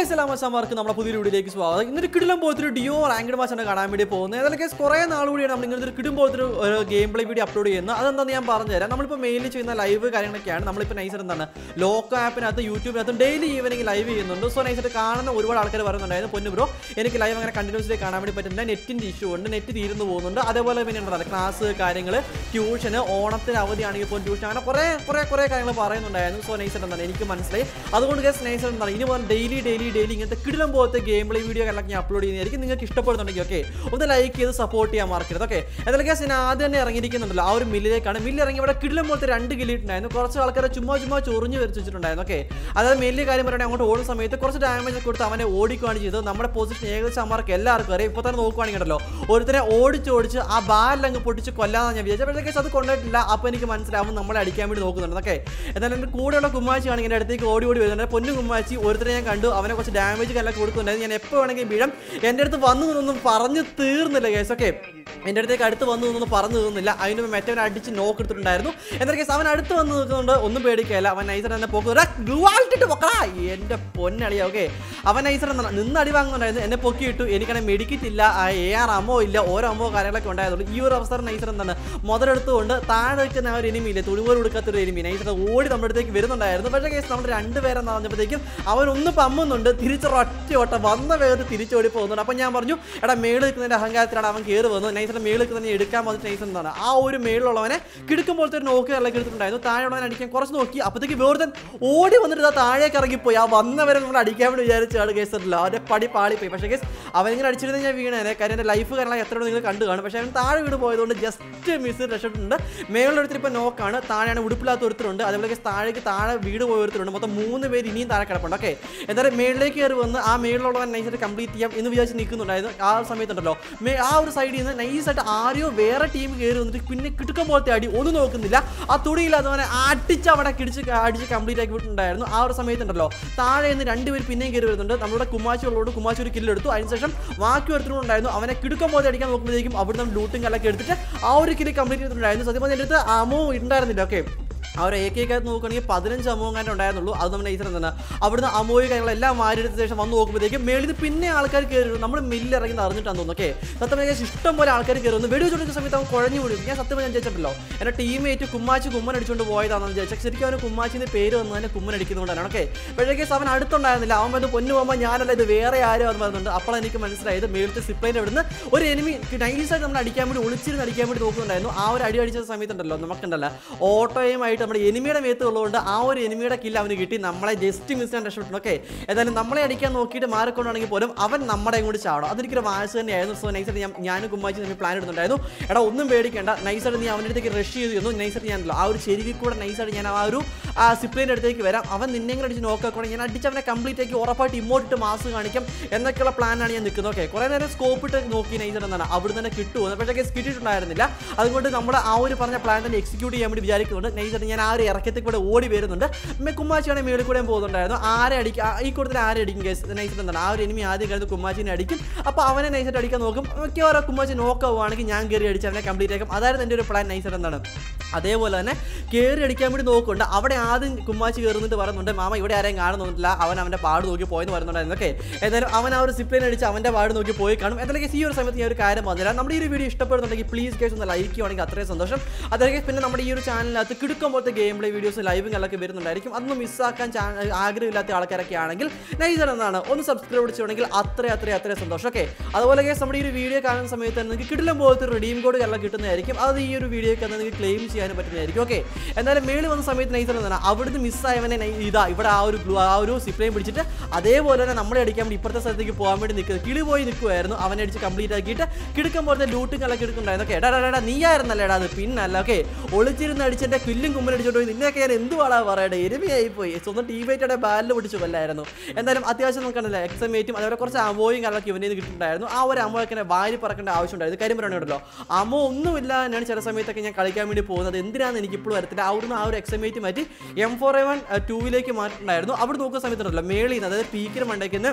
മച്ചാമാർക്ക് നമ്മുടെ പുതിയ വീഡിയോയിലേക്ക് സ്വാഗതം ഇന്നൊരു കിടിലം പോലത്തെ ഒരു ഡിയോ റാങ്കഡ് മാച്ചാണ് കാണാൻ വേണ്ടി പോകുന്നത് ഏതായാലും കേസ് കുറേ നാൾ കൂടിയാണ് നമ്മൾ ഇങ്ങനത്തെ ഒരു കിടും പോലത്തെ ഒരു ഗെയിം പ്ലേ വീഡിയോ അപ്ലോഡ് ചെയ്യുന്നത് അതെന്താണെന്ന് ഞാൻ പറഞ്ഞുതരാം നമ്മളിപ്പോൾ മെയിലിൽ ചെയ്യുന്ന ലൈവ് കാര്യങ്ങളൊക്കെയാണ് നമ്മളിപ്പോൾ നൈസർ എന്താണ് ലോക്കോ ആപ്പിനകത്ത് യൂട്യൂബിനകത്തും ഡെയിലി ഈവനിങ് ലൈവ് ചെയ്യുന്നുണ്ട് സോ നൈസായിട്ട് കാണുന്ന ഒരുപാട് ആൾക്കാർ പറയുന്നുണ്ടായിരുന്നു പൊന്നു ബ്രോ എനിക്ക് ലൈവ് അങ്ങനെ കണ്ടിന്യൂസ്ലി കാണാൻ വേണ്ടി പറ്റുന്നില്ല നെറ്റിൻ്റെ ഇഷ്യൂ ഉണ്ട് നെറ്റ് തീർന്നു പോകുന്നുണ്ട് അതേപോലെ പിന്നെ എന്താണ് ക്ലാസ് കാര്യങ്ങൾ ട്യൂഷന് ഓണത്തിന് അവധിയാണെങ്കിൽ പോലും ട്യൂഷൻ അങ്ങനെ കുറേ കുറേ കുറേ കാര്യങ്ങൾ പറയുന്നുണ്ടായിരുന്നു സോ നൈസർ എന്താണ് എനിക്ക് മനസ്സിലായി അതുകൊണ്ട് ഗസ് നൈസർ എന്താണ് ഇനി മുതൽ ഡെയിലി ഡെയിലി ഡെയിലി ഇങ്ങനത്തെ കിടിലം പോലത്തെ ഗെയിം പ്ലേ വീഡിയോ എല്ലാം ഞാൻ അപ്ലോഡ് ചെയ്യുന്നതായിരിക്കും നിങ്ങൾക്ക് ഇഷ്ടപ്പെടുന്നുണ്ടെങ്കിൽ ഓക്കെ ഒന്ന് ലൈക്ക് ചെയ്ത് സപ്പോർട്ട് ചെയ്യാൻ മറക്കരുത് ഓക്കെ എന്തായാലും ഗസ് ഞാൻ ആദ്യം തന്നെ ഇറങ്ങിയിരിക്കുന്നുണ്ടല്ലോ ആ ഒരു മില്ലിലേക്കാണ് മില്ല് ഇറങ്ങി ഇവിടെ കിടിലം പോലത്തെ രണ്ട് കില്ലിട്ടുണ്ടായിരുന്നു കുറച്ച് ആൾക്കാരെ ചുമ്മാ ചുമ്മാ ചൊറിഞ്ഞ് വരച്ച് വെച്ചിട്ടുണ്ടായിരുന്നു ഓക്കെ അതായത് മെല്ലിയ കാര്യം പറയുകയാണെങ്കിൽ അങ്ങോട്ട് ഓടുന്ന സമയത്ത് കുറച്ച് ഡാമേജ് ഒക്കെ കൊടുത്ത് അവനെ ഓടിക്കുകയാണ് ചെയ്തത് നമ്മുടെ പൊസിഷൻ ഏകദേശം അമ്മമാർക്ക് എല്ലാവർക്കും അറിയാം ഇപ്പോൾ തന്നെ നോക്കുവാണെങ്കിൽ ഉണ്ടല്ലോ ഒരുത്തനെ ഓടിച്ച് ഓടിച്ച് ആ ബാലങ്ങ് പൊട്ടിച്ച് കൊല്ലാന്ന് ഞാൻ വിചാരിച്ചു പക്ഷേ അത് കൊണ്ടിട്ടില്ല അപ്പോൾ എനിക്ക് മനസ്സിലാവും നമ്മളെ അടിക്കാൻ വേണ്ടി നോക്കുന്നുണ്ട് ഓക്കെ എന്നാൽ എൻ്റെ കൂടെയുള്ള കുമ്മാച്ചിയാണ് എൻ്റെ അടുത്തേക്ക് ഓടി ഓടി വരുന്നുണ്ട് പൊന്നു കുമ്മാച്ചി ഒരുത്തരെ ഞാൻ കണ്ടു അവനെ കുറച്ച് ഡാമേജ് എല്ലാം കൊടുക്കുന്നുണ്ടായിരുന്നു ഞാൻ എപ്പോൾ വേണമെങ്കിൽ വീഴാം എൻ്റെ അടുത്ത് വന്നു നിന്നൊന്നും പറഞ്ഞു തീർന്നില്ല കേസ് ഓക്കെ എൻ്റെ അടുത്തേക്ക് അടുത്ത് വന്നു നിന്നൊന്നും പറഞ്ഞു തീർന്നില്ല അതിന് മറ്റവൻ അടിച്ച് നോക്ക് എടുത്തിട്ടുണ്ടായിരുന്നു എന്നാൽ കേസ് അവൻ അടുത്ത് വന്ന് നിൽക്കുന്നുണ്ട് ഒന്നും പേടിക്കുകയല്ല അവൻ നൈസർ തന്നെ പോകുന്നത് പൊക്കടാ എൻ്റെ പൊന്നളിയാ ഓക്കെ അവൻ നൈസർ എന്നാണ് നിന്ന് അടി വാങ്ങുന്നുണ്ടായിരുന്നു എന്നെ പൊക്കിയിട്ടു എനിക്കാണെങ്കിൽ മെഡിക്കറ്റ് ഇല്ല ആ എ ആർ അമ്മോ ഇല്ല ഓരോ അമ്മോ കാര്യങ്ങളൊക്കെ ഉണ്ടായതുള്ളൂ ഈ ഒരു അവസരം നൈസർ എന്താണ് മുതലെടുത്തുകൊണ്ട് താഴെ നിൽക്കുന്ന ആ ഒരു എനിമി ഇല്ലേ തുണിപോലും കൊടുക്കാത്തൊരു എനിമി നൈസർ ഓടി നമ്മുടെ അടുത്തേക്ക് വരുന്നുണ്ടായിരുന്നു പക്ഷേ കേസ് നമ്മൾ രണ്ടുപേരെന്ന് പറഞ്ഞപ്പോഴത്തേക്കും അവൻ ഒന്ന് പമ്മുന്നുണ്ട് തിരിച്ചൊരൊറ്റ ഓട്ടം വന്ന വേഗത്തിൽ തിരിച്ചോടി പോകുന്നുണ്ട് അപ്പം ഞാൻ പറഞ്ഞു എടാ മേളിൽ നിൽക്കുന്നതിൻ്റെ അഹങ്കാരത്തിലാണ് അവൻ കയറി വന്നത് നൈസിൻ്റെ മേളിൽ നിൽക്കുന്നതിനെ എടുക്കാൻ വന്നിട്ട് നൈസ് എന്താണ് ആ ഒരു മേളിലുള്ളവനെ കിടക്കുമ്പോഴത്തെ ഒരു നോക്ക് എല്ലാം എടുത്തിട്ടുണ്ടായിരുന്നു താഴെയുള്ളവനെ അടിക്കാൻ കുറച്ച് നോക്കി അപ്പോഴത്തേക്ക് വേറെ ഓടി വന്നിട്ട് ഇതാ താഴേക്ക് ഇറങ്ങിപ്പോയി ആ വന്നവരെ നമ്മൾ അടിക്കാൻ വേണ്ടി വിചാരിച്ചാണ് കേസല്ല അവൻ്റെ പടി പാളിപ്പോയി പക്ഷേ കേസ് അവനിങ്ങനെ അടിച്ചിരുന്ന ഞാൻ വീണേനെ കാര്യം എൻ്റെ ലൈഫ് കാരണം എത്ര നിങ്ങൾ കണ്ടു കാണും പക്ഷേ അവൻ താഴെ വീട് പോയതുകൊണ്ട് ജസ്റ്റ് മിസ് രക്ഷപ്പെട്ടിട്ടുണ്ട് മേളിലൊരുത്തർ ഇപ്പോൾ നോക്കാണ് താഴെയാണ് ഉടുപ്പില്ലാത്ത ഒരുത്തരുണ്ട് അതേപോലെ കേസ് താഴേക്ക് താഴെ വീട് പോയ ഒരുത്തരുണ്ട് മൊത്തം മൂന്ന് പേര് ഇനിയും താഴെ കിടപ്പുണ്ട് ഓക്കെ എന്തായാലും മേളിലേക്ക് കയറി വന്ന് ആ മേളിലുള്ളവൻ നൈസായിട്ട് കംപ്ലീറ്റ് ചെയ്യാം എന്ന് വിചാരിച്ച് നിൽക്കുന്നുണ്ടായിരുന്നു ആ സമയത്തുണ്ടല്ലോ മേ ആ ഒരു സൈഡിൽ നിന്ന് നൈസായിട്ട് ആരെയോ വേറെ ടീം കയറി വന്നിട്ട് പിന്നെ കിട്ടുക്കം പോലത്തെ അടി ഒന്നും നോക്കുന്നില്ല ആ തുണിയില്ലാത്തവനെ അടിച്ച് അവിടെ കിടിച്ച് അടിച്ച് കംപ്ലീറ്റ് ആക്കി വിട്ടിട്ടുണ്ടായിരുന്നു ആ ഒരു സമയത്തുണ്ടല്ലോ താഴെ നിന്ന് രണ്ടുപേർ പിന്നെയും കയറി വരുന്നുണ്ട് നമ്മുടെ കുമാച്ചി ഉള്ളതുകൊണ്ട് കുമാച്ചി ഒരു കില്ലെടുത്തു അതിനുശേഷം ബാക്കി ഒരുത്തരുണ്ടായിരുന്നു അവനെ കിടുക്കം പോലെ അടിക്കാൻ നോക്കുമ്പോഴേക്കും അവിടുന്ന് ലൂട്ടും കല്ലൊക്കെ എടുത്തിട്ട് ആ ഒരു കില്ല് കംപ്ലീറ്റ് ചെയ്തിട്ടുണ്ടായിരുന്നു സത്യം പറഞ്ഞാൽ എൻ്റെ അടുത്ത് അമോ ഉണ്ടായിരുന്നില്ല ഓക്കെ ആ ഒരു എ കെക്കകത്ത് നോക്കുകയാണെങ്കിൽ പതിനഞ്ച് അമോ കാര്യം ഉണ്ടായിരുന്നുള്ളൂ അത് നമ്മുടെ നൈസർ എന്താണ് അവിടുന്ന് അമോയി കാര്യങ്ങളെല്ലാം മാറിയെടുത്ത ശേഷം വന്ന് നോക്കുമ്പോഴത്തേക്കും മേളിൽ നിന്ന് പിന്നെ ആൾക്കാർ കയറി വരും. നമ്മൾ മില്ലിറങ്ങി അറിഞ്ഞിട്ടാണ് തോന്നുന്നു ഓക്കെ സത്യം പറഞ്ഞാൽ ഇഷ്ടം പോലെ ആൾക്കാർ കയറി വന്നു വെടി വെച്ചുകൊണ്ടിരിക്കുന്ന സമയത്ത് അവൻ കുഴഞ്ഞു വിടും ഞാൻ സത്യം ഞാൻ ചോദിച്ചിട്ടുണ്ടല്ലോ എൻ്റെ ടീമേറ്റ് കുമ്മാച്ചി കുമ്മൻ അടിച്ചുകൊണ്ട് പോയതാണെന്ന് ചോദിച്ചാൽ ശരിക്കും അവന് കുമ്മാച്ചിൻ്റെ പേര് വന്ന് തന്നെ കുമ്മൻ അടിക്കുന്നതുകൊണ്ടാണ് ഓക്കെ പക്ഷേ കേസ് അവൻ അടുത്തുണ്ടായിരുന്നില്ല അവൻ വന്ന് പൊന്നു പോകുമ്പോൾ ഞാനല്ല ഇത് വേറെ ആരും അത് പറയുന്നുണ്ട് അപ്പോൾ എനിക്ക് മനസ്സിലായത് മേളത്തെ സിപ്ലൈൻ്റെ അവിടുന്ന് ഒരു എനിമി നൈസായിട്ട് നമ്മൾ അടിക്കാൻ വേണ്ടി ഒളിച്ചിരുന്ന് അടിക്കാൻ വേണ്ടി നോക്കുന്നുണ്ടായിരുന്നു ആ ഒരു അടി അടിച്ച സമയത്തുണ്ടല്ലോ നമുക്കുണ്ടല്ലോ ഓട്ടോയുമായിട്ട് നമ്മുടെ എനിമിയുടെ മേത്ത് ഉള്ളതുകൊണ്ട് ആ ഒരു എനിമിയുടെ കില്ല് അവന് കിട്ടി നമ്മളെ ജസ്റ്റ് മിസ് ചെയ്യാൻ രക്ഷപ്പെട്ടു ഓക്കെ ഏതായാലും നമ്മളെ അടിക്കാൻ നോക്കിയിട്ട് മാറിക്കൊണ്ടാണെങ്കിൽ പോലും അവൻ നമ്മുടെ കൂടി ചാടും അതെനിക്കൊരു വാശ തന്നെയായിരുന്നു സോ നൈസായിട്ട് ഞാൻ ഞാനും കുമ്മാച്ചി തമ്മിൽ പ്ലാൻ എടുത്തിട്ടുണ്ടായിരുന്നു എടാ ഒന്നും പേടിക്കേണ്ട നൈസായിട്ട് നീ അവൻ്റെ അടുത്തേക്ക് റഷ് ചെയ്ത് തന്നു നൈസായിട്ട് ഞാനല്ലോ ആ ഒരു ചെരുവിൽ കൂടെ നൈസായിട്ട് ഞാൻ ആ ഒരു ആ സിപ്ലിൻ്റെ അടുത്തേക്ക് വരാം അവൻ നിന്നെ കൂടെ അടിച്ച് നോക്കുക ഞാൻ അടിച്ച് അവനെ കംപ്ലീറ്റ് ആക്കി ഉറപ്പായിട്ട് ഇമോട്ടിട്ട് മാസ് കാണിക്കാം എന്നൊക്കെയുള്ള പ്ലാനാണ് ഞാൻ നിൽക്കുന്നത് ഓക്കെ കുറേ നേരം സ്കോപ്പ് ഇട്ട് നോക്കി നൈസായിട്ട് എന്താണ് അവിടെ തന്നെ കിട്ടുമോ പക്ഷേ കിട്ടിയിട്ടുണ്ടായിരുന്നില്ല അതുകൊണ്ട് നമ്മൾ ആ ഒരു പറഞ്ഞ പ്ലാൻ തന്നെ എക്സിക്യൂട്ട് ചെയ്യാൻ വേണ്ടി വിചാരിക്കുന്നുണ്ട് നൈസായിട്ട് ഞാൻ ആ ഒരു ഇറക്കത്തിൽ കൂടെ ഓടി വരുന്നുണ്ട് പിന്നെ കുമ്മാച്ചിയാണെങ്കിൽ മേളിൽ കൂടെ പോകുന്നുണ്ടായിരുന്നു ആരെ അടിക്കും ആ- ഈ കൂട്ടത്തിൽ ആരെ അടിക്കും കേസ് നൈസായിട്ട് എന്താണ് ആ ഒരു എനിമി ആദ്യം കരുത് കുമ്മാച്ചിനെ അടിക്കും അപ്പോൾ അവനെ നൈസായിട്ട് അടിക്കാൻ നോക്കും മിക്കവാറും കുമ്മാച്ചി നോക്കാവുകയാണെങ്കിൽ ഞാൻ കയറി അടിച്ച് അവനെ കംപ്ലീറ്റ് ആക്കും അതായിരുന്നു എൻ്റെ ഒരു പ്ലാൻ നൈസായിട്ട് എന്താണ് അതേപോലെ തന്നെ കയറി അടിക്കാൻ വേണ്ടി നോക്കുന്നുണ്ട് അവിടെ ആദ്യം കുമ്മാച്ചി കയറുന്നിട്ട് പറയുന്നുണ്ട് മാമ ഇവിടെ ആരെയും കാണുന്നില്ല അവൻ അവൻ്റെ പാട് നോക്കി പോയെന്ന് പറയുന്നുണ്ടായിരുന്നു ഓക്കെ ഏതായാലും അവൻ ആ ഒരു സിപ്ലൈൻ അടിച്ച് അവൻ്റെ പാട് നോക്കി പോയി കാണും എന്തായാലും ഈ ഒരു സമയത്ത് ഞാൻ ഒരു കാര്യം പറഞ്ഞുതരാം നമ്മുടെ ഈ ഒരു വീഡിയോ ഇഷ്ടപ്പെടുന്നുണ്ടെങ്കിൽ പ്ലീസ് കേസ് ഒന്ന് ലൈക്ക് ചെയ്യുവാണെങ്കിൽ അത്രയും സന്തോഷം അതായത് പിന്നെ നമ്മുടെ ഈ ഒരു ചാനലിനകത്ത് കിടുക്കം പോലത്തെ ഗെയിം പ്ലേ വീഡിയോസ് ലൈവുകളൊക്കെ വരുന്നുണ്ടായിരിക്കും അതൊന്നും മിസ്സാക്കാൻ ചാനൽ ആഗ്രഹമില്ലാത്ത ആൾക്കാരൊക്കെ ആണെങ്കിൽ നൈസർ എന്നാണ് ഒന്ന് സബ്സ്ക്രൈബ് ചെയ്യണമെങ്കിൽ അത്ര അത്ര അത്രയും സന്തോഷം ഓക്കെ അതുപോലെ കേസ് നമ്മുടെ ഈ ഒരു വീഡിയോ കാണുന്ന സമയത്ത് തന്നെ നിങ്ങൾക്ക് കിടിലം പോലത്തെ റെഡീം കോഡ് എല്ലാം കിട്ടുന്നതായിരിക്കും അത് ഈ ഒരു വീഡിയോക്ക് നിങ്ങൾക്ക് ക്ലെയിം ചെയ്യാനും പറ്റുന്നതായിരിക്കും ഓക്കെ എന്തായാലും മേളിൽ വന്ന സമയത്ത് നൈസർ എന്നാണ് അവിടുന്ന് മിസ്സായവനെ നൈ- ഇതാ ഇവിടെ ആ ഒരു ഗ്ലൂ ആ ഒരു സിപ്ലൈൻ പിടിച്ചിട്ട് അതേപോലെ തന്നെ നമ്മളെ അടിക്കാൻ വേണ്ടി ഇപ്പുറത്തെ സ്ഥലത്തേക്ക് പോകാൻ വേണ്ടി നിൽക്കുന്നത് കിളി പോയി നിൽക്കുമായിരുന്നു അവനെ അടിച്ച് കംപ്ലീറ്റ് ആക്കിയിട്ട് കിടക്കും പോലത്തെ ലൂട്ടും കളൊക്കെ എടുക്കുന്നുണ്ടായിരുന്നു ഓക്കെ എടാ എടാ, എടാ നീയായിരുന്നല്ലേ എടാ അത് പിന്നല്ല ഓക്കെ ഒളിച്ചിരുന്ന് അടിച്ചെൻ്റെ കില്ലും കുമ്മൻ അടിച്ചോണ്ട് പോയി നിന്നെയൊക്കെ ഞാൻ എന്ത് പാടാ പറയട്ടെ എരുമയായി പോയി സ്വന്തം ടീമേറ്റയുടെ ബാലിൽ പിടിച്ചു കൊല്ലായിരുന്നു എന്തായാലും അത്യാവശ്യം നോക്കണല്ലേ എക്സമേറ്റും അതേപോലെ കുറച്ച് അമോയും കാര്യങ്ങളൊക്കെ ഇവൻ്റെ നിന്ന് കിട്ടുന്നുണ്ടായിരുന്നു ആ ഒരു അമോയൊക്കെ വാരി പറക്കേണ്ട ആവശ്യമുണ്ടായിരുന്നു കാര്യം പറയുന്നുണ്ടല്ലോ അമോ ഒന്നുമില്ല എന്നാണ് ചില സമയത്തൊക്കെ ഞാൻ കളിക്കാൻ വേണ്ടി പോകുന്നത് എന്തിനാന്ന് എനിക്ക് ഇപ്പോഴും വരത്തില്ല അവിടുന്ന് ആ ഒരു എക്സമേറ്റ് മാറ്റി എം ഫോർ എ വൺ ടൂവിലേക്ക് മാറ്റിയിട്ടുണ്ടായിരുന്നു അവിടെ നോക്കുന്ന സമയത്തുണ്ടല്ലോ മേളിൽ നിന്ന് അതായത് പീക്കിന് മണ്ടയ്ക്ക് നിന്ന്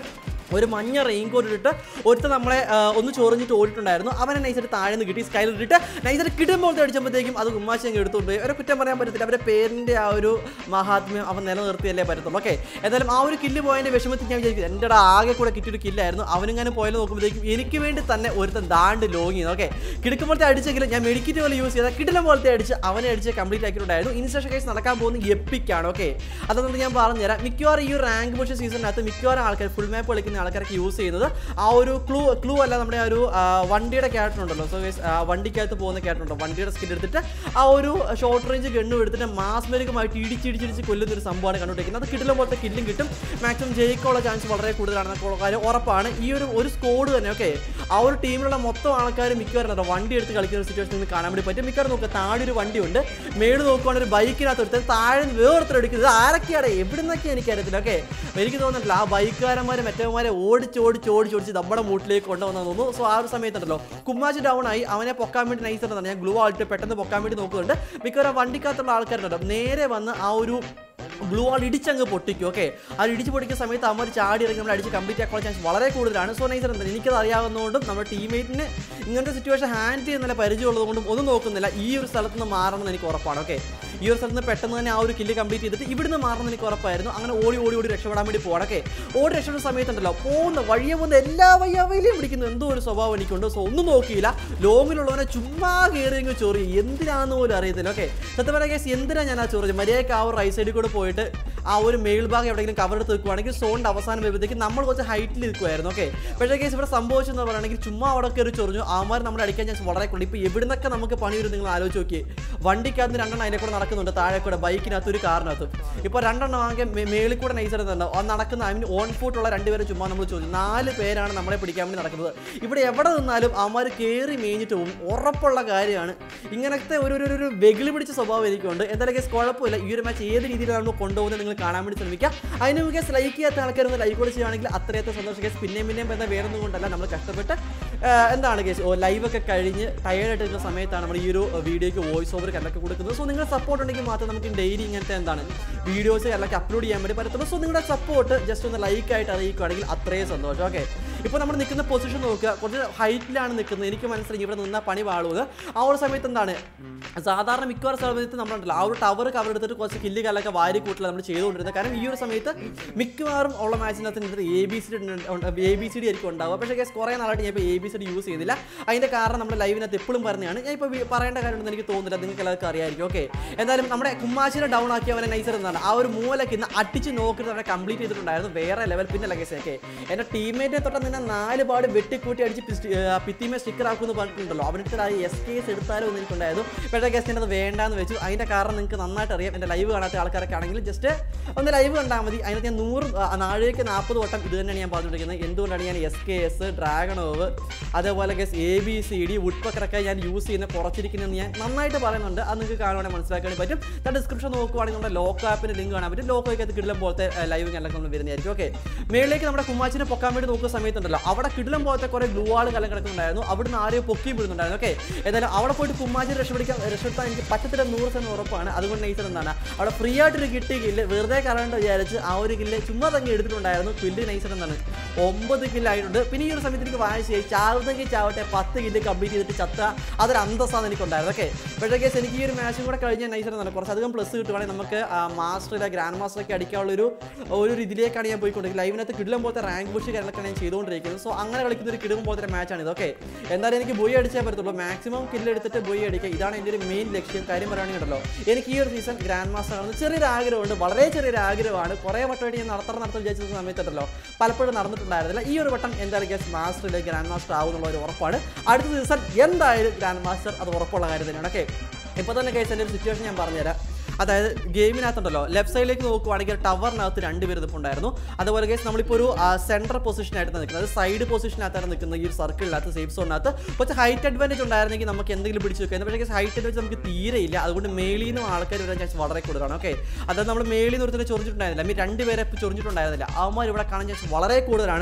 ഒരു മഞ്ഞ റെയിൻ കോട്ട് ഇട്ടിട്ട് ഒരുത്തൻ നമ്മളെ ആ, ഒന്ന് ചൊറിഞ്ഞിട്ട് ഓടിയിട്ടുണ്ടായിരുന്നു അവനെ നൈസായിട്ട് താഴെ നിന്ന് കിട്ടി സ്കൈൽ ഇട്ടിട്ട് നൈസായിട്ട് കിടുമ്പോൾ അടിച്ചപ്പോഴത്തേക്കും അത് ഉമ്മാശി അങ്ങ് എടുത്തുകൊണ്ട് പോയി അവരെ കുറ്റം പറയാൻ പറ്റത്തില്ല അവരുടെ പേരിൻ്റെ ആ ഒരു മഹാത്മ്യം അവൻ നിലനിർത്തിയല്ലേ പറ്റത്തുള്ളൂ ഓക്കെ എന്തായാലും ആ ഒരു കില്ല് പോയതിൻ്റെ വിഷമത്തിൽ ഞാൻ വിചാരിക്കും എൻ്റെ ആകെ കൂടെ കിട്ടിയൊരു കില്ലായിരുന്നു അവനിങ്ങനെ പോയാലും നോക്കുമ്പോഴത്തേക്കും എനിക്ക് വേണ്ടി തന്നെ ഒരുത്തൻ ദാണ്ട് ലോങ് ചെയ്യുന്നു ഓക്കെ കിടക്കുമ്പോഴത്തെ അടിച്ചെങ്കിലും ഞാൻ മെഡിക്കറ്റ് പോലെ യൂസ് ചെയ്ത കിടിലം പോലത്തെ അടിച്ച് അവനെ അടിച്ച് കംപ്ലീറ്റ് ആക്കിയിട്ടുണ്ടായിരുന്നു ഇൻസ്റ്റേഷൻ കേസ് നടക്കാൻ പോകുന്ന എപ്പിക്കാണ് ഓക്കെ അതുകൊണ്ട് ഞാൻ പറഞ്ഞുതരാം മിക്കവാറും ഈ ഒരു റാങ്ക് പുഷ് സീസണിനകത്ത് മിക്കവാറും ആൾക്കാർ ഫുൾ മാപ്പ് കളിക്കുന്ന ആൾക്കാർക്ക് യൂസ് ചെയ്യുന്നത് ആ ഒരു ക്ലൂ ക്ലൂ അല്ല നമ്മുടെ ആ ഒരു ആ, വണ്ടിയുടെ ക്യാരക്ടർ ഉണ്ടല്ലോ സോ വണ്ടിക്കകത്ത് പോകുന്ന ക്യാരക്ടർ ഉണ്ടോ വണ്ടിയുടെ സ്കിൻ എടുത്തിട്ട് ആ ഒരു ഷോർട്ട് റേഞ്ച് ഗണ്ണും എടുത്തിട്ട് മാസ്മരികമായിട്ട് ഇടിച്ചിടിച്ചിടിച്ച് കൊല്ലുന്ന ഒരു സംഭവമാണ് കണ്ടുപിടിക്കുന്നത് അത് കിട്ടില്ല പോലത്തെ കില്ലും കിട്ടും മാക്സിമം ജയിക്കാനുള്ള ചാൻസ് വളരെ കൂടുതലാണെന്ന കാര്യം ഉറപ്പാണ് ഈ ഒരു ഒരു സ്കോഡ് തന്നെ ഓക്കെ ആ ഒരു ടീമിലുള്ള മൊത്തം ആൾക്കാർ മിക്കവാറും എന്താ വണ്ടി എടുത്ത് കളിക്കുന്ന ഒരു സിറ്റുവേഷൻ നിങ്ങൾക്ക് കാണാൻ വേണ്ടി പറ്റും മിക്കവാറും നോക്കുക താഴെ ഒരു വണ്ടിയുണ്ട് മേട് നോക്കുവാണെങ്കിൽ ഒരു ബൈക്കിനകത്ത് എടുത്ത് താഴെ നിന്ന് വേറൊരുത്തർ എടുക്കുന്നത് ആരൊക്കെയാണ് എവിടെ നിന്നൊക്കെ എനിക്കറിയത്തില്ല ഓക്കെ എനിക്ക് തോന്നുന്നില്ല ആ ബൈക്കുകാരന്മാരെ മറ്റേമാരെ ഓടിച്ച് ഓടിച്ച് ഓടിച്ച് ഓടിച്ച് നമ്മുടെ മൂട്ടിലേക്ക് കൊണ്ടുവന്നു തോന്നുന്നു സോ ആ ഒരു സമയത്തുണ്ടല്ലോ കുമ്മാച്ച് ഡൗൺ ആയി അവനെ പൊക്കാൻ വേണ്ടി നൈസ് ആണ് ഞാൻ ഗ്ലൂ ആയിട്ട് പെട്ടെന്ന് പൊക്കാൻ വേണ്ടി നോക്കുന്നുണ്ട് മിക്കവാറും വണ്ടിക്കകത്തുള്ള ആൾക്കാരുണ്ടല്ലോ നേരെ വന്ന് ആ ഒരു ഗ്ലൂ ആൾ ഇടിച്ചങ്ങ് പൊട്ടിക്കും ഓക്കെ ആ ഇടിച്ച് പൊട്ടിക്കുന്ന സമയത്ത് അമ്മ ചാടി ഇറങ്ങി നമ്മൾ അടിച്ച് കംപ്ലീറ്റ് ആക്കാനുള്ള ചാൻസ് വളരെ കൂടുതലാണ് സോ നൈസർ എന്താ എനിക്കത് അറിയാവുന്നതുകൊണ്ടും നമ്മുടെ ടീമേറ്റിന് ഇങ്ങനത്തെ സിറ്റുവേഷൻ ഹാൻഡിൽ ചെയ്യുന്ന പരിചയമുള്ളതുകൊണ്ടും ഒന്നും നോക്കുന്നില്ല ഈ ഒരു സ്ഥലത്ത് നിന്ന് മാറണമെന്ന് എനിക്ക് ഉറപ്പാണ് ഓക്കെ ഈ ഒരു സ്ഥലത്ത് നിന്ന് പെട്ടെന്ന് തന്നെ ആ ഒരു കില്ല് കംപ്ലീറ്റ് ചെയ്തിട്ട് ഇവിടുന്ന് മാറണമെന്ന് എനിക്ക് ഉറപ്പായിരുന്നു അങ്ങനെ ഓടി ഓടി ഓടി രക്ഷപ്പെടാൻ വേണ്ടി പോകണം ഓക്കെ ഓടി രക്ഷപ്പെടുന്ന സമയത്തുണ്ടല്ലോ പോകുന്ന വഴിയെ പോകുന്ന എല്ലാ വയ്യാവയിലും പിടിക്കുന്ന എന്തോ ഒരു സ്വഭാവം എനിക്കുണ്ട് സോ ഒന്നും നോക്കിയില്ല ലോങ്ങിലുള്ളവനെ ചുമ്മാ കയറിയെങ്കിൽ ചൊറി എന്തിനാന്ന് പോലും അറിയത്തില്ല ഓക്കെ സത്യം പറയാൻ കേസ് എന്തിനാ ഞാൻ ആ ചൊറിഞ്ഞത് മര്യാദയ്ക്ക് ആ ഒരു റൈറ്റ് സൈഡിൽ കൂടെ പോയിട്ട് ആ ഒരു മേൾ ഭാഗം എവിടെയെങ്കിലും കവർ എടുത്ത് നിൽക്കുവാണെങ്കിൽ സോണിൻ്റെ അവസാനം വരുമ്പോഴത്തേക്ക് നമ്മൾ കുറച്ച് ഹൈറ്റിൽ നിൽക്കുമായിരുന്നു ഓക്കെ പക്ഷേ കേസ് ഇവിടെ സംഭവിച്ചെന്ന് പറയുകയാണെങ്കിൽ ചുമ്മാ അവിടെ കയറി ചൊറിഞ്ഞു അവന്മാർ നമ്മൾ അടിക്കാൻ ചാൻസ് വളരെ കൂടുതൽ ഇപ്പോൾ എവിടുന്നൊക്കെ നമുക്ക് പണി വരും നിങ്ങൾ ആലോചിച്ച് നോക്കിയേ വണ്ടിക്കകത്ത് രണ്ടെണ്ണം അതിനെ കൂടെ നടക്കുന്നുണ്ട് താഴെ കൂടെ ബൈക്കിനകത്ത് ഒരു കാറിനകത്ത് ഇപ്പോൾ രണ്ടെണ്ണം ആകെ മേ- മേളിൽ കൂടെ നൈസ് എടുത്തുണ്ട് ആ നടക്കുന്ന ഐ മീൻ ഓൺ ഫുട്ടുള്ള രണ്ടുപേരെ ചുമ്മാ നമ്മൾ ചോദിച്ചു നാല് പേരാണ് നമ്മളെ പിടിക്കാൻ വേണ്ടി നടക്കുന്നത് ഇവിടെ എവിടെ നിന്നാലും അവന്മാർ കയറി മേഞ്ഞിട്ട് പോകും ഉറപ്പുള്ള കാര്യമാണ് ഇങ്ങനത്തെ ഒരു ഒരു- ഒരു വെകിളി പിടിച്ച സ്വഭാവം എനിക്കുണ്ട് എന്തായാലും കേസ് കുഴപ്പമില്ല ഈ ഒരു മാച്ച് ഏത് രീതിയിലാണ് നമ്മൾ കൊണ്ടുപോകുന്നത് നിങ്ങൾ കാണാൻ വേണ്ടി ശ്രമിക്കുക അതിന് കേസ് ലൈക്ക് ചെയ്യാത്ത ആൾക്കാരൊന്ന് ലൈക്ക് കൂടെ ചെയ്യുകയാണെങ്കിൽ അത്രയത്തെ സന്തോഷം കേസ് പിന്നെയും പിന്നെയും എന്താ വേറെ ഒന്നും കൊണ്ടല്ല നമ്മൾ കഷ്ടപ്പെട്ട് ആ, എന്താണ് കേസ് ഓ ലൈവൊക്കെ കഴിഞ്ഞ് ടയേർഡ് ആയിട്ട് സമയത്താണ് നമ്മൾ ഈ ഒരു വീഡിയോക്ക് വോയിസ് ഓവർ കല്ലൊക്കെ കൊടുക്കുന്നത് സോ നിങ്ങളുടെ സപ്പോർട്ട് ഉണ്ടെങ്കിൽ മാത്രം നമുക്ക് ഡെയിലി ഇങ്ങനത്തെ എന്താണ് വീഡിയോസ് കല്ലൊക്കെ അപ്ലോഡ് ചെയ്യാൻ വേണ്ടി പറ്റത്തുള്ളൂ സോ നിങ്ങളുടെ സപ്പോർട്ട് ജസ്റ്റ് ഒന്ന് ലൈക്ക് ആയിട്ട് അറിയിക്കുകയാണെങ്കിൽ അത്രയും സന്തോഷം ഓക്കെ ഇപ്പോൾ നമ്മൾ നിൽക്കുന്ന പൊസിഷൻ നോക്കുക കുറച്ച് ഹൈറ്റിലാണ് നിൽക്കുന്നത് എനിക്ക് മനസ്സിലായി ഇവിടെ നിന്നാൽ പണി പാളുന്നത് ആ ഒരു സമയത്ത് എന്താണ് സാധാരണ മിക്കവാറും സമയത്ത് നമ്മളുണ്ടല്ലോ ആ ഒരു ടവർ കവർ എടുത്തിട്ട് കുറച്ച് കില്ല് കല്ലൊക്കെ വാരി കൂട്ടില്ല നമ്മൾ ചെയ്തുകൊണ്ടിരുന്നത് കാരണം ഈ ഒരു സമയത്ത് മിക്കവാറും ഉള്ള മാച്ചിനകത്ത് A B C D A B C D ആയിരിക്കും ഉണ്ടാവുക പക്ഷേ കേസ് കുറേ നാളായിട്ട് ഞാൻ ഇപ്പോൾ A B C D use ചെയ്യുന്നില്ല അതിൻ്റെ കാരണം നമ്മുടെ ലൈവിനകത്ത് എപ്പോഴും പറഞ്ഞതാണ് ഞാൻ ഇപ്പോൾ പറയേണ്ട കാര്യമുണ്ടെന്ന് എനിക്ക് തോന്നുന്നില്ല നിങ്ങൾക്ക് എല്ലാവർക്കും അറിയാമായിരിക്കും ഓക്കെ എന്തായാലും നമ്മുടെ കുമ്മാശിനെ ഡൗൺ ആക്കി അവനെ നൈസർ എന്നാണ് ആ ഒരു മൂലക്ക് ഇന്ന് അടിച്ച് നോക്കിയിട്ട് അവനെ കംപ്ലീറ്റ് ചെയ്തിട്ടുണ്ടായിരുന്നു വേറെ ലെവൽ പിന്നെ ലഗേജ് ഒക്കെ എൻ്റെ ടീമേറ്റിനെ തൊട്ട് നിന്നെ നാല് പാട് വെട്ടിക്കൂട്ടി അടിച്ച് പിസ്റ്റി- ആ, ഭിത്തിമേ സ്റ്റിക്കർ ആക്കുമെന്ന് പറഞ്ഞിട്ടുണ്ടല്ലോ അവൻ്റെ ആ എസ് കേസ് എടുത്താലോ എന്ന് എനിക്കുണ്ടായിരുന്നു പക്ഷേ കേസ് അത് വേണ്ടാന്ന് വെച്ചു അതിൻ്റെ കാരണം നിങ്ങൾക്ക് നന്നായിട്ട് അറിയാം എൻ്റെ ലൈവ് കാണാത്ത ആൾക്കാരൊക്കെ ആണെങ്കിൽ ജസ്റ്റ് ഒന്ന് ലൈവ് കണ്ടാൽ മതി അതിനകത്ത് ഞാൻ നൂറ് ആ, നാഴേക്ക് നാൽപ്പത് വട്ടം ഇത് തന്നെയാണ് ഞാൻ പറഞ്ഞുകൊണ്ടിരിക്കുന്നത് എന്തുകൊണ്ടാണ് ഞാൻ എസ് കെ എസ് ഡ്രാഗണോവ് അതേപോലെ കേസ് എ ബി സി ഡി വുഡ്പക്കറൊക്കെ ഞാൻ യൂസ് ചെയ്യുന്ന കുറച്ചിരിക്കുന്നതെന്ന് ഞാൻ നന്നായിട്ട് പറയുന്നുണ്ട് അത് നിങ്ങൾക്ക് കാണുവാണെങ്കിൽ മനസ്സിലാക്കാൻ പറ്റും ഞാൻ ഡിസ്ക്രിപ്ഷൻ നോക്കുവാണെങ്കിൽ നമ്മുടെ ലോക്കോ ആപ്പിൻ്റെ ലിങ്ക് കാണാൻ പറ്റും ലോക്കോയ്ക്കകത്ത് കിടിലം പോലത്തെ ലൈവ് കല്ലൊക്കെ നമ്മൾ വരുന്നതായിരിക്കും ഓക്കെ മേളിലേക്ക് നമ്മുടെ കുമ്മാച്ചിനെ പൊക്കാൻ വേണ്ടി നോക്കുന്ന സമയത്തുണ്ടല്ലോ അവിടെ കിടിലം പോലത്തെ കുറേ ഗ്ലൂ ആൾ കലം കിടക്കുന്നുണ്ടായിരുന്നു അവിടുന്ന് ആരെയോ പൊക്കിയും വിടുന്നുണ്ടായിരുന്നു ഓക്കെ ഏതായാലും അവിടെ പോയിട്ട് കുമ്മാച്ചിനെ രക്ഷപ്പെടുക്കാൻ രക്ഷപ്പെടുത്താൻ എനിക്ക് പറ്റത്തില്ല നൂറ് ശതമാനം ഉറപ്പാണ് അതുകൊണ്ട് നൈസർ എന്താണ് അവിടെ ഫ്രീ ആയിട്ടൊരു കിട്ടിയ കില്ല് വെറുതെ കളയണ്ട വിചാരിച്ച് ആ ഒരു കില്ല് ചുമ്മാ തന്നെ എടുത്തിട്ടുണ്ടായിരുന്നു കില്ല് നൈസർ എന്താണ് ഒമ്പത് കില്ലായിട്ടുണ്ട് പിന്നെ ഈ ഒരു സമയത്ത് എനിക്ക് വായിച്ച് ചാവുന്നെങ്കിൽ ചാവട്ടെ പത്ത് കില്ല് കംപ്ലീറ്റ് ചെയ്തിട്ട് ചത്ത അതൊരു അന്തസ്സാണ് എനിക്കുണ്ടായിരുന്നു ഓക്കെ പക്ഷേ കേസ് എനിക്ക് ഈ ഒരു മാച്ചും കൂടെ കഴിഞ്ഞ നൈസർ എന്താണ് കുറച്ചധികം പ്ലസ് കിട്ടുവാണെങ്കിൽ നമുക്ക് മാസ്റ്റർ ഗ്രാൻഡ് മാസ്റ്റർ ഒക്കെ അടിക്കാനുള്ള ഒരു ഒരു രീതിയിലേക്കാണ് ഞാൻ പോയിക്കൊണ്ടിരിക്കുന്നത് ലൈവിനകത്ത് കിടിലം പോലത്തെ റാങ്ക് പുഷ് കാര്യങ്ങളൊക്കെ ഞാൻ ചെയ്തുകൊണ്ടിരിക്കുന്നത് സോ അങ്ങനെ കളിക്കുന്ന ഒരു കിടും പോലത്തെ മാച്ചാണ് ഇത് ഓക്കെ എന്തായാലും എനിക്ക് ബോയ് അടിച്ചേ പറ്റത്തുള്ളൂ മാക്സിമം കില്ല് എടുത്തിട്ട് ബോയ് അടിക്കുക ഇതാണ് എൻ്റെ ഒരു മെയിൻ ലക്ഷ്യം കാര്യം പറയുകയാണെങ്കിൽ ഉണ്ടല്ലോ എനിക്ക് ഈ ഒരു സീസൺ ഗ്രാൻഡ് മാസ്റ്റർ ആണെന്ന് ചെറിയൊരു ആഗ്രഹമുണ്ട് വളരെ ചെറിയൊരു ആഗ്രഹമാണ് കുറേ വട്ടമായിട്ട് ഞാൻ നടത്തണം നടത്തം വിചാരിച്ച സമയത്തുണ്ടല്ലോ പലപ്പോഴും നടന്നിട്ടുണ്ടായിരുന്നില്ല ഈ ഒരു വട്ടം എന്തായാലും ഗ്യാസ് മാസ്റ്ററിൽ ഗ്രാൻഡ് മാസ്റ്റർ ആവുന്നുള്ള ഒരു ഉറപ്പാണ് അടുത്ത ദിവസം എന്തായാലും ഗ്രാൻഡ് മാസ്റ്റർ അത് ഉറപ്പുള്ള കാര്യം തന്നെയാണ് ഓക്കെ ഇപ്പോൾ തന്നെ കേസ് എൻ്റെ ഒരു സിറ്റുവേഷൻ ഞാൻ പറഞ്ഞുതരാം അതായത് ഗെയിമിനകത്തുണ്ടല്ലോ ലെഫ്റ്റ് സൈഡിലേക്ക് നോക്കുവാണെങ്കിൽ ടവറിനകത്ത് രണ്ട് പേര് നിൽപ്പുണ്ടായിരുന്നു അതുപോലെ കേസ് നമ്മളിപ്പോൾ ഒരു സെൻട്രൽ പൊസിഷനായിട്ട് നിൽക്കുന്നത് സൈഡ് പൊസിഷനകത്താണ് നിൽക്കുന്നത് ഈ ഒരു സർക്കിളിനകത്ത് സേഫ് സോണിനകത്ത് കുറച്ച് ഹൈറ്റ് അഡ്വാൻറ്റേജ് ഉണ്ടായിരുന്നെങ്കിൽ നമുക്ക് എന്തെങ്കിലും പിടിച്ച് വെക്കാം പക്ഷേ കേസ് ഹൈറ്റ് അഡ്വാൻറ്റേജ് നമുക്ക് തീരെ ഇല്ല അതുകൊണ്ട് മേളിൽ നിന്നും ആൾക്കാർ വരാൻ ചാൻസ് വളരെ കൂടുതലാണ് ഓക്കെ അതായത് നമ്മൾ മേളിൽ നിന്ന് ഒരുത്തന്നെ ചൊറിഞ്ഞിട്ടുണ്ടായിരുന്നില്ല മീൻ രണ്ട് പേരെ ഇപ്പോൾ ചൊറിഞ്ഞിട്ടുണ്ടായിരുന്നില്ല അവന്മാർ ഇവിടെ കാണാൻ ചാൻസ് വളരെ കൂടുതലാണ്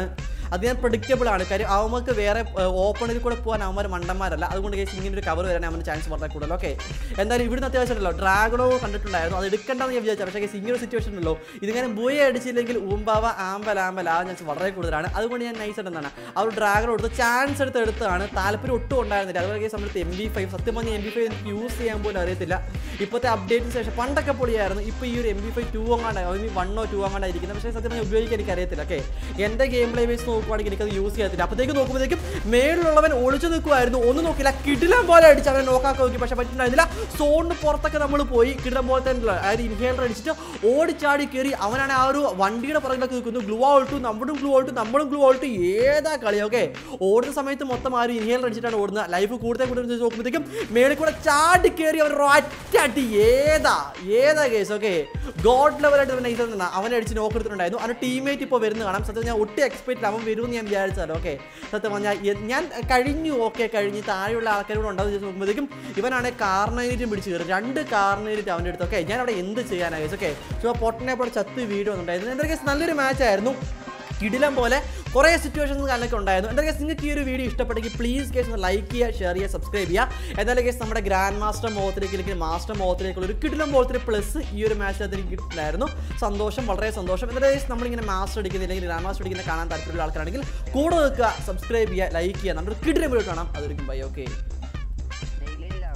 അത് ഞാൻ പ്രഡിക്റ്റബിൾ ആണ് കാര്യം അവർക്ക് വേറെ ഓപ്പണിൽ കൂടെ പോകാൻ അവന്മാർ മണ്ടന്മാരല്ല അതുകൊണ്ട് കേസ് ഇങ്ങനെ ഒരു കവർ വരാൻ അവന് ചാൻസ് വളരെ കൂടുതൽ ഓക്കെ എന്തായാലും ഇവിടുന്ന് അത്യാവശ്യമുണ്ടല്ലോ ഡ്രാഗണോ കണ്ടിട്ടുണ്ടായിരുന്നു അത് എടുക്കണ്ടെന്ന് ഞാൻ വിചാരിച്ചു പക്ഷേ കേസ് ഇങ്ങനെ ഒരു സിറ്റുവേഷൻ ഉണ്ടല്ലോ ഇതിങ്ങനെ ബുയ അടിച്ചില്ലെങ്കിൽ ഊമ്പാവ ആമ്പൽ ആമ്പൽ ആ ചാൻസ് വളരെ കൂടുതലാണ് അതുകൊണ്ട് ഞാൻ നൈസ് എന്താണ് ആ ഒരു ഡ്രാഗൺ കൊടുത്ത് ചാൻസ് എടുത്ത് എടുത്താണ് താല്പര്യം ഒട്ടും ഉണ്ടായിരുന്നില്ല അതുപോലെ കേസ് നമ്മുടെ എം ബി ഫൈവ് സത്യം പറഞ്ഞ എം ബി ഫൈവ് എനിക്ക് യൂസ് ചെയ്യാൻ പോലും അറിയത്തില്ല ഇപ്പോഴത്തെ അപ്ഡേറ്റിന് ശേഷം പണ്ടൊക്കെ പൊളിയായിരുന്നു ഇപ്പോൾ ഈ ഒരു എം ബി ഫൈവ് ടു അങ്ങാണ്ട് വണ്ണോ ടു അങ്ങാണ്ടായിരിക്കുന്നത് പക്ഷേ സത്യം പറഞ്ഞാൽ ഉപയോഗിക്കാൻ എനിക്ക് അറിയത്തില്ല ഓക്കെ എൻ്റെ ഗെയിം പ്ലേ ബേസ് നോക്കുവാണെങ്കിൽ എനിക്കത് യൂസ് ചെയ്യത്തില്ല അപ്പോഴത്തേക്ക് നോക്കുമ്പോഴത്തേക്കും മേളിലുള്ളവൻ ഒളിച്ചു നിൽക്കുമായിരുന്നു ഒന്നും നോക്കില്ല കിടിലം പോലെ അടിച്ച് അവനെ നോക്കാക്കി നോക്കി പക്ഷേ പറ്റുന്നുണ്ടായിരുന്നില്ല സോണിന് പുറത്തൊക്കെ നമ്മൾ പോയി കിടിലം പോലെ തന്നെ അതായത് ഇൻഹേലർ അടിച്ചിട്ട് ഓടിച്ചാടി കയറി അവനാണ് ആ ഒരു വണ്ടിയുടെ പുറകിലൊക്കെ നിൽക്കുന്നു ഗ്ലൂ ഔട്ടും നമ്മളും ഗ്ലൂ ഔട്ടും നമ്മളും ഗ്ലൂ ഔട്ടും ഏതാ കളി ഓക്കെ ഓടുന്ന സമയത്ത് മൊത്തം ആരും ഇൻഹേലർ അടിച്ചിട്ടാണ് ഓടുന്നത് ലൈഫ് കൂടുതൽ കൂടുതൽ നോക്കുമ്പോഴത്തേക്കും മേളിൽ കൂടെ ചാടി കയറി അവർ ഒറ്റ ഏതാ ഏതാ കേസ് ഓക്കെ ഗോഡ് ലെവലായിട്ട് അവൻ നൈസ് തന്നെ അവനെ അടിച്ച് നോക്കെടുത്തിട്ടുണ്ടായിരുന്നു അവൻ്റെ ടീമേറ്റ് ഇപ്പോൾ വരുന്ന കാണാം സത്യം ഞാൻ ഒട്ടും എക്സ്പെക്ട് അവൻ വരുമെന്ന് ഞാൻ വിചാരിച്ചല്ലോ ഓക്കെ സത്യം പറഞ്ഞാൽ എ- ഞാൻ കഴിഞ്ഞു ഓക്കെ കഴിഞ്ഞ് താഴെയുള്ള ആൾക്കാരോട് ഉണ്ടാവും ചോദിച്ച് നോക്കുമ്പോഴത്തേക്കും ഇവനാണ് കാർണേരിറ്റും പിടിച്ച് കയറി രണ്ട് കാർണേരിറ്റ് അവൻ്റെ അടുത്ത് ഓക്കെ ഞാൻ അവിടെ എന്ത് ചെയ്യാനാണ് കേസ് ഓക്കെ സോ പൊട്ടനെ പോലെ ചത്ത് വീഡിയോ വന്നിട്ടുണ്ടായിരുന്നു എൻ്റെ കേസ് നല്ലൊരു മാച്ച് ആയിരുന്നു കിടിലം പോലെ കുറേ സിറ്റുവേഷൻസ് കാര്യങ്ങളൊക്കെ ഉണ്ടായിരുന്നു എന്താ കേസ് നിങ്ങൾക്ക് ഈ ഒരു വീഡിയോ ഇഷ്ടപ്പെട്ടെങ്കിൽ പ്ലീസ് കേസ് ഒന്ന് ലൈക്ക് ചെയ്യുക ഷെയർ ചെയ്യുക സബ്സ്ക്രൈബ് ചെയ്യുക എന്നാലും കേസ് നമ്മുടെ ഗ്രാൻഡ് മാസ്റ്റർ മോഹത്തിലേക്ക് അല്ലെങ്കിൽ മാസ്റ്റർ മോഹത്തിലേക്കുള്ള ഒരു കിടിലം പോലത്തെ പ്ലസ് ഈ ഒരു മാച്ചിനകത്ത് എനിക്ക് കിട്ടില്ലായിരുന്നു സന്തോഷം വളരെ സന്തോഷം എന്താ കേസ് നമ്മളിങ്ങനെ മാസ്റ്റർ അടിക്കുന്ന അല്ലെങ്കിൽ ഗ്രാൻഡ് മാസ്റ്റർ അടിക്കുന്ന കാണാൻ താല്പര്യമുള്ള ആൾക്കാരാണെങ്കിൽ കൂടെ വെക്കുക സബ്സ്ക്രൈബ് ചെയ്യുക ലൈക്ക് ചെയ്യുക നമ്മുടെ കിടിലം വീഡിയോ കാണാം അതൊരിക്കും ബൈ ഓക്കെ